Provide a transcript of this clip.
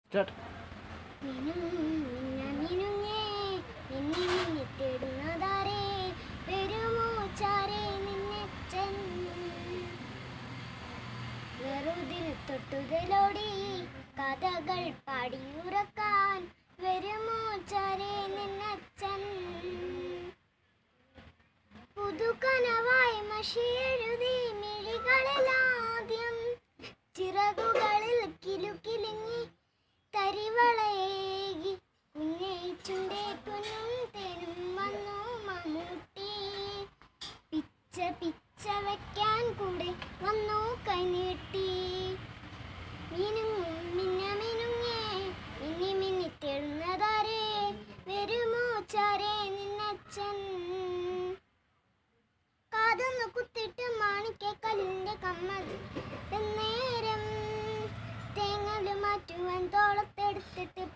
Start മിനുങ്ങിന മിനുങ്ങേ, മിന്നി മിന്നി തേടുന്നതാരേ, വരുമോ ചാരേ നിന്നച്ചൻ? വെറുതിൽ തൊട്ടുതലോടി കഥകൾ പാടിയുറക്കാൻ വരുമോ ചാരേ നിന്നച്ചൻ പുതുകനവായി മഷിയെഴുതി മിഴികളിലാദ്യം ചിറകുകളിൽ കിലുകിലുങ്ങി തരിവളയേകി കുഞ്ഞയിച്ചുണ്ടേ പൊന്നും തേനും വന്നു മമ്മൂട്ടി പിച്ച പിച്ച വെക്കാൻ കൂടെ വന്നു കൈനീട്ടി മിനുങ്ങും മിന്ന മിനുങ്ങേ മിന്നി മിന്നി തേടുന്നതാരേ വരുമോ ചാരേ നിന്നച്ചൻ കാതൊന്ന് കുത്തിട്ട് മാണിക്കല്ലിന്റെ കമ്മൽ നേരം തേങ്ങല് മാറ്റുവാൻ തോളത്തെടുത്തിട്ട്